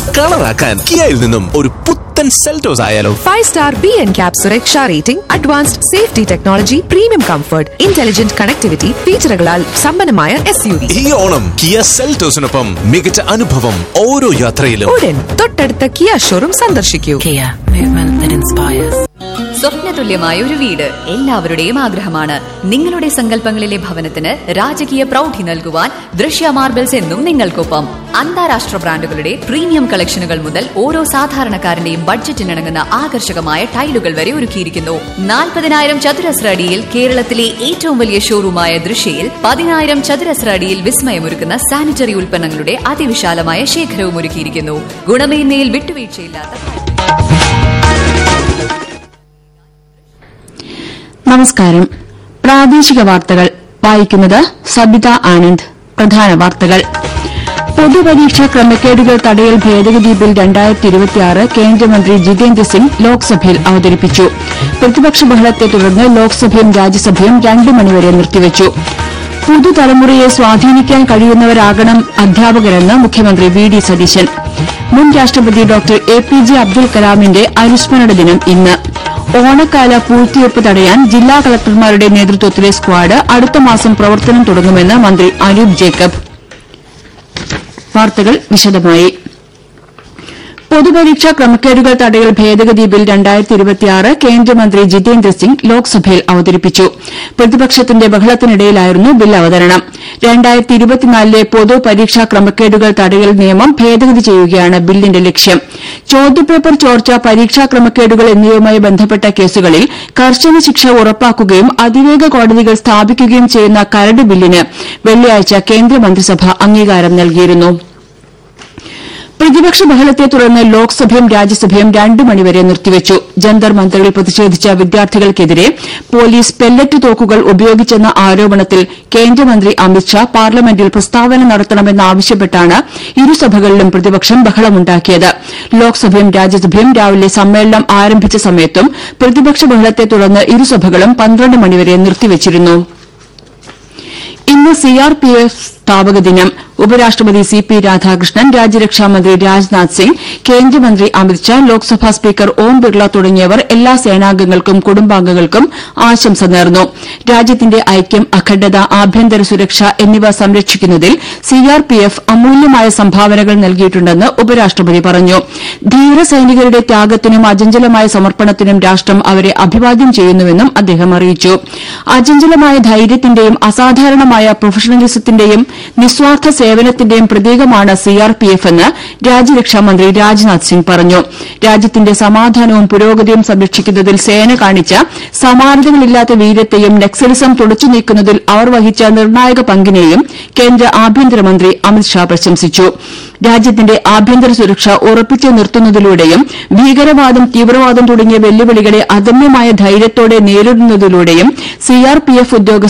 കളറാക്കാൻ കിയയിൽ നിന്നും ഒരു പുത്തൻ സെൽറ്റോസ് ആയാലോ five star B N cap സുരക്ഷ rating advanced safety technology premium comfort intelligent connectivity ഫീച്ചറുകളാൽ സമ്പന്നമായ എസ് യു വി ഈ ഓണം കിയ സെൽറ്റോസിനൊപ്പം മികച്ച അനുഭവം ഓരോ യാത്രയിലും ഉടൻ തൊട്ടടുത്ത കിയ ഷോറൂം സന്ദർശിക്കൂ Kia, movement that inspires. സ്വപ്നതുല്യമായ ഒരു വീട് എല്ലാവരുടെയും ആഗ്രഹമാണ് നിങ്ങളുടെ സങ്കല്പങ്ങളിലെ ഭവനത്തിന് രാജകീയ പ്രൗഢി നൽകുവാൻ ദൃശ്യ മാർബിൾസ് എന്നും നിങ്ങൾക്കൊപ്പം അന്താരാഷ്ട്ര ബ്രാൻഡുകളുടെ പ്രീമിയം കളക്ഷനുകൾ മുതൽ ഓരോ സാധാരണക്കാരന്റെയും ബഡ്ജറ്റിനിണങ്ങുന്ന ആകർഷകമായ ടൈലുകൾ വരെ ഒരുക്കിയിരിക്കുന്നു നാൽപ്പതിനായിരം ചതുരശ്ര അടിയിൽ കേരളത്തിലെ ഏറ്റവും വലിയ ഷോറൂമായ ദൃശ്യയിൽ പതിനായിരം ചതുരശ്ര അടിയിൽ വിസ്മയമൊരുക്കുന്ന സാനിറ്ററി ഉൽപ്പന്നങ്ങളുടെ അതിവിശാലമായ ശേഖരവും ഒരുക്കിയിരിക്കുന്നു ഗുണമേന്മയിൽ വിട്ടുവീഴ്ചയില്ലാത്ത നമസ്കാരം പ്രാദേശിക വാർത്തകൾ വായിക്കുന്നത് സബിത ആനന്ദ് പ്രധാന വാർത്തകൾ പൊതുപരീക്ഷാ ക്രമക്കേടുകൾ തടയൽ ഭേദഗതി ബിൽ രണ്ടായിരത്തി ഇരുപത്തിയാറ് കേന്ദ്രമന്ത്രി ജിതേന്ദ്ര സിംഗ് ലോക്സഭയിൽ അവതരിപ്പിച്ചു പ്രതിപക്ഷ ബഹളത്തെ തുടർന്ന് ലോക്സഭയും രാജ്യസഭയും രണ്ടു മണിവരെ നിർത്തിവച്ചു പുതുതലമുറയെ സ്വാധീനിക്കാൻ കഴിയുന്നവരാകണം അധ്യാപകരെന്ന് മുഖ്യമന്ത്രി വി ഡി സതീശൻ മുൻ രാഷ്ട്രപതി doctor A P J Abdul കലാമിന്റെ അനുസ്മരണ ദിനം ഇന്ന് ഓണക്കാല പൂഴ്ത്തിവയ്പ് തടയാൻ ജില്ലാ കളക്ടർമാരുടെ നേതൃത്വത്തിലെ സ്ക്വാഡ് അടുത്ത മാസം പ്രവർത്തനം തുടങ്ങുമെന്ന് മന്ത്രി അനൂപ് ജേക്കബ് വാർത്തകൾ വിശദമായി പൊതുപരീക്ഷാ ക്രമക്കേടുകൾ തടയൽ ഭേദഗതി ബിൽ രണ്ടായിരത്തി ഇരുപത്തിയാറ് കേന്ദ്രമന്ത്രി ജിതേന്ദ്ര സിംഗ് ലോക്സഭയിൽ അവതരിപ്പിച്ചു പ്രതിപക്ഷത്തിന്റെ ബഹളത്തിനിടയിലായിരുന്നു ബിൽ അവതരണം രണ്ടായിരത്തി ഇരുപത്തിനാലിലെ പൊതുപരീക്ഷാ ക്രമക്കേടുകൾ തടയൽ നിയമം ഭേദഗതി ചെയ്യുകയാണ് ബില്ലിന്റെ ലക്ഷ്യം ചോദ്യപേപ്പർ ചോർച്ച പരീക്ഷാ ക്രമക്കേടുകൾ എന്നിവയുമായി ബന്ധപ്പെട്ട കേസുകളിൽ കർശന ശിക്ഷ ഉറപ്പാക്കുകയും അതിവേഗ കോടതികൾ സ്ഥാപിക്കുകയും ചെയ്യുന്ന കരട് ബില്ലിന് വെള്ളിയാഴ്ച കേന്ദ്രമന്ത്രിസഭ അംഗീകാരം നൽകിയിരുന്നു പ്രതിപക്ഷ ബഹളത്തെ തുടർന്ന് ലോക്സഭയും രാജ്യസഭയും രണ്ടു മണിവരെ നിർത്തിവച്ചു ജന്തർ മന്ദറിൽ പ്രതിഷേധിച്ച വിദ്യാർത്ഥികൾക്കെതിരെ പോലീസ് പെല്ലറ്റ് തോക്കുകൾ ഉപയോഗിച്ചെന്ന ആരോപണത്തിൽ കേന്ദ്രമന്ത്രി അമിത്ഷാ പാർലമെന്റിൽ പ്രസ്താവന നടത്തണമെന്നാവശ്യപ്പെട്ടാണ് ഇരുസഭകളിലും പ്രതിപക്ഷം ബഹളമുണ്ടാക്കിയത് ലോക്സഭയും രാജ്യസഭയും രാവിലെ സമ്മേളനം ആരംഭിച്ച സമയത്തും പ്രതിപക്ഷ ബഹളത്തെ തുടർന്ന് ഇരുസഭകളും പന്ത്രണ്ട് മണിവരെ നിർത്തിവച്ചിരുന്നു ഇന്ന് സിആർപിഎഫ് സ്ഥാപക ദിനം ഉപരാഷ്ട്രപതി സി പി രാധാകൃഷ്ണൻ രാജ്യരക്ഷാമന്ത്രി രാജ്നാഥ് സിംഗ് കേന്ദ്രമന്ത്രി അമിത്ഷാ ലോക്സഭാ സ്പീക്കർ ഓം ബിർള തുടങ്ങിയവർ എല്ലാ സേനാംഗങ്ങൾക്കും കുടുംബാംഗങ്ങൾക്കും ആശംസ നേർന്നു രാജ്യത്തിന്റെ ഐക്യം അഖണ്ഡത ആഭ്യന്തര സുരക്ഷ എന്നിവ സംരക്ഷിക്കുന്നതിൽ സിആർപിഎഫ് അമൂല്യമായ സംഭാവനകൾ നൽകിയിട്ടുണ്ടെന്ന് ഉപരാഷ്ട്രപതി പറഞ്ഞു ധീര സൈനികരുടെ ത്യാഗത്തിനും അചഞ്ചലമായ സമർപ്പണത്തിനും രാഷ്ട്രം അവരെ അഭിവാദ്യം ചെയ്യുന്നുവെന്നും അദ്ദേഹം അറിയിച്ചു അചഞ്ചലമായ ധൈര്യത്തിന്റെയും അസാധാരണമായ പ്രൊഫഷണലിസത്തിന്റെയും നിസ്വാർത്ഥ സേവനത്തിന്റെയും പ്രതീകമാണ് സിആർപിഎഫ് എന്ന് രാജ്യരക്ഷാമന്ത്രി രാജ്നാഥ് സിംഗ് പറഞ്ഞു രാജ്യത്തിന്റെ സമാധാനവും പുരോഗതിയും സംരക്ഷിക്കുന്നതിൽ സേന കാണിച്ച സമാനതകളില്ലാത്ത വീര്യത്തെയും നക്സലിസം തുടച്ചു നീക്കുന്നതിൽ അവർ വഹിച്ച നിർണായക പങ്കിനെയും കേന്ദ്ര ആഭ്യന്തരമന്ത്രി അമിത്ഷാ പ്രശംസിച്ചു രാജ്യത്തിന്റെ ആഭ്യന്തര സുരക്ഷ ഉറപ്പിച്ചു നിർത്തുന്നതിലൂടെയും ഭീകരവാദം തീവ്രവാദം തുടങ്ങിയ വെല്ലുവിളികളെ അദമ്യമായ ധൈര്യത്തോടെ നേരിടുന്നതിലൂടെയും സിആർപിഎഫ് ഉദ്യോഗസ്ഥർ